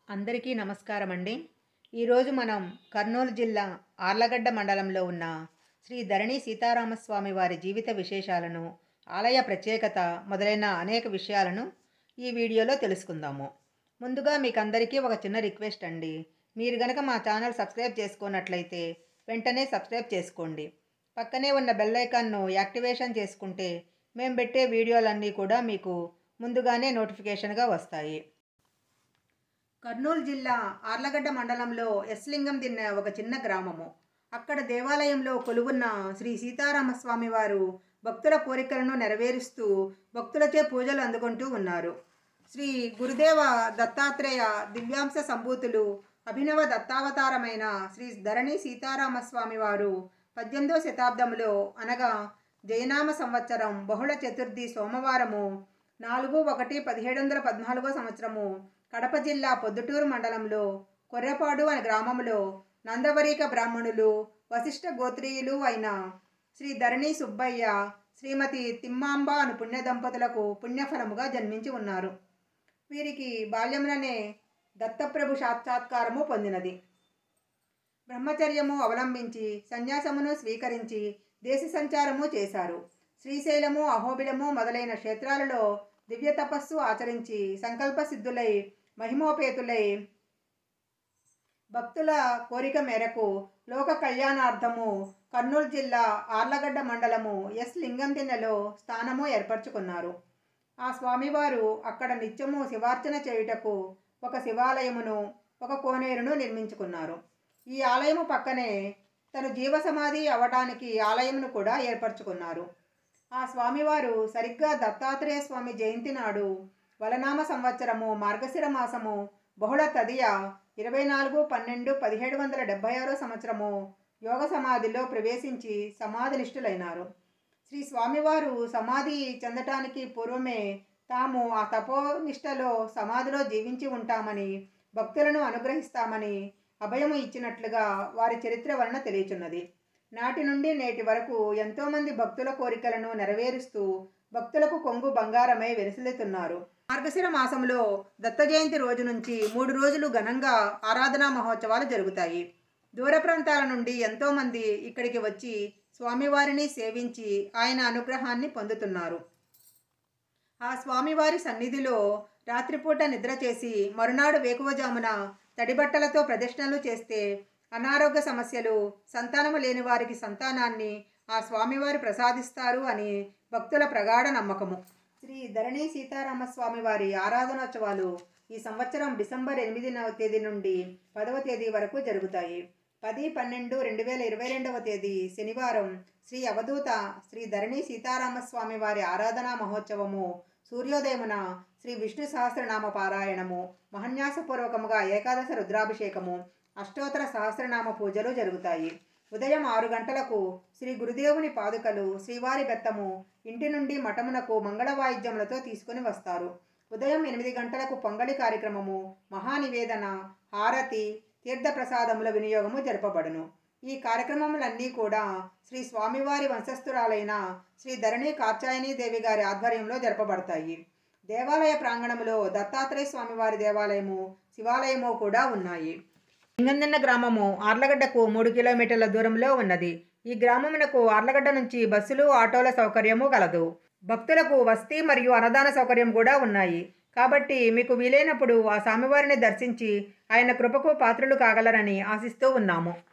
అందరికీ నమస్కారం అండి ఈరోజు మనం కర్నూలు జిల్లా ఆర్లగడ్డ మండలంలో ఉన్న శ్రీ ధరణి సీతారామస్వామి వారి జీవిత విశేషాలను ఆలయ ప్రత్యేకత మొదలైన అనేక విషయాలను ఈ వీడియోలో తెలుసుకుందాము ముందుగా మీకు అందరికీ ఒక చిన్న రిక్వెస్ట్ అండి మీరు గనక మా ఛానల్ సబ్స్క్రైబ్ చేసుకున్నట్లయితే వెంటనే సబ్స్క్రైబ్ చేసుకోండి పక్కనే ఉన్న బెల్ ఐకాన్ను యాక్టివేషన్ చేసుకుంటే మేము పెట్టే వీడియోలన్నీ కూడా మీకు ముందుగానే నోటిఫికేషన్గా వస్తాయి కర్నూలు జిల్లా ఆర్లగడ్డ మండలంలో ఎస్లింగం దిన్న ఒక చిన్న గ్రామము అక్కడ దేవాలయంలో కొలువున్న శ్రీ సీతారామస్వామి వారు భక్తుల కోరికలను నెరవేరుస్తూ భక్తులచే పూజలు అందుకుంటూ ఉన్నారు శ్రీ గురుదేవ దత్తాత్రేయ దివ్యాంశ సంభూతులు అభినవ దత్తావతారమైన శ్రీ ధరణి సీతారామస్వామి వారు పద్దెనిమిదో శతాబ్దంలో అనగా జయనామ సంవత్సరం బహుళ చతుర్థి సోమవారము నాలుగు ఒకటి పదిహేడు వందల పద్నాలుగో సంవత్సరము కడప జిల్లా పొద్దుటూరు మండలంలో కొర్రపాడు అనే గ్రామంలో నందవరీక బ్రాహ్మణులు వశిష్ఠ గోత్రీయులు అయిన శ్రీ ధరణి సుబ్బయ్య శ్రీమతి తిమ్మాంబ అను పుణ్య దంపతులకు పుణ్యఫలముగా జన్మించి ఉన్నారు వీరికి బాల్యముననే దత్తప్రభు సాక్షాత్కారము పొందినది బ్రహ్మచర్యము అవలంబించి సన్యాసమును స్వీకరించి దేశ సంచారము చేశారు శ్రీశైలము అహోబిలము మొదలైన క్షేత్రాలలో దివ్య తపస్సు ఆచరించి సంకల్ప సిద్ధులై మహిమోపేతులై భక్తుల కోరిక మేరకు లోక కళ్యాణార్థము కర్నూలు జిల్లా ఆర్లగడ్డ మండలము ఎస్ లింగంతిన్నెలో స్థానము ఏర్పరచుకున్నారు ఆ స్వామివారు అక్కడ నిత్యము శివార్చన చేయుటకు ఒక శివాలయమును ఒక కోనేరును నిర్మించుకున్నారు ఈ ఆలయము పక్కనే తను జీవసమాధి అవటానికి ఆలయమును కూడా ఏర్పరచుకున్నారు ఆ స్వామివారు సరిగ్గా దత్తాత్రేయ స్వామి జయంతి నాడు వలనామ సంవత్సరము మార్గశిర మాసము బహుళ తదియ ఇరవై నాలుగు పన్నెండు పదిహేడు వందల డెబ్బై ఆరో సంవత్సరము యోగ సమాధిలో ప్రవేశించి సమాధి నిష్ఠులైనారు శ్రీ స్వామివారు సమాధి చెందటానికి పూర్వమే తాము ఆ తపోనిష్టలో సమాధిలో జీవించి ఉంటామని భక్తులను అనుగ్రహిస్తామని అభయము ఇచ్చినట్లుగా వారి చరిత్ర వలన తెలియచున్నది నాటి నుండి నేటి వరకు ఎంతోమంది భక్తుల కోరికలను నెరవేరుస్తూ భక్తులకు కొంగు బంగారమై వెలిసిల్లుతున్నారు మార్గశిర మాసంలో దత్త జయంతి రోజు నుంచి మూడు రోజులు ఘనంగా ఆరాధనా మహోత్సవాలు జరుగుతాయి దూర ప్రాంతాల నుండి ఎంతోమంది ఇక్కడికి వచ్చి స్వామివారిని సేవించి ఆయన అనుగ్రహాన్ని పొందుతున్నారు ఆ స్వామివారి సన్నిధిలో రాత్రిపూట నిద్ర చేసి మరునాడు వేకువజామున తడిబట్టలతో ప్రదర్శనలు చేస్తే అనారోగ్య సమస్యలు సంతానము లేని వారికి సంతానాన్ని ఆ స్వామివారు ప్రసాదిస్తారు అని భక్తుల ప్రగాఢ నమ్మకము శ్రీ ధరణి సీతారామస్వామి వారి ఆరాధనోత్సవాలు ఈ సంవత్సరం డిసెంబర్ ఎనిమిదవ తేదీ నుండి పదవ తేదీ వరకు జరుగుతాయి పది పన్నెండు రెండు వేల ఇరవై రెండవ తేదీ శనివారం శ్రీ అవధూత శ్రీ ధరణి సీతారామస్వామి వారి ఆరాధనా మహోత్సవము సూర్యోదయమున శ్రీ విష్ణు సహస్రనామ పారాయణము మహన్యాసపూర్వకముగా ఏకాదశ రుద్రాభిషేకము అష్టోత్తర సహస్రనామ పూజలు జరుగుతాయి ఉదయం ఆరు గంటలకు శ్రీ గురుదేవుని పాదుకలు శ్రీవారి బెత్తము ఇంటి నుండి మఠమునకు మంగళ వాయిద్యములతో తీసుకుని వస్తారు ఉదయం ఎనిమిది గంటలకు పొంగలి కార్యక్రమము మహానివేదన హారతి తీర్థప్రసాదముల వినియోగము జరపబడును ఈ కార్యక్రమములన్నీ కూడా శ్రీ స్వామివారి వంశస్థురాలైన శ్రీ ధరణి కాత్యాయని దేవి గారి ఆధ్వర్యంలో జరపబడతాయి దేవాలయ ప్రాంగణములో దత్తాత్రేయ స్వామివారి దేవాలయము శివాలయము కూడా ఉన్నాయి లింగందన్న గ్రామము ఆర్లగడ్డకు మూడు కిలోమీటర్ల దూరంలో ఉన్నది ఈ గ్రామమునకు ఆర్లగడ్డ నుంచి బస్సులు ఆటోల సౌకర్యము కలదు భక్తులకు వసతి మరియు అన్నదాన సౌకర్యం కూడా ఉన్నాయి కాబట్టి మీకు వీలైనప్పుడు ఆ స్వామివారిని దర్శించి ఆయన కృపకు పాత్రలు కాగలరని ఆశిస్తూ ఉన్నాము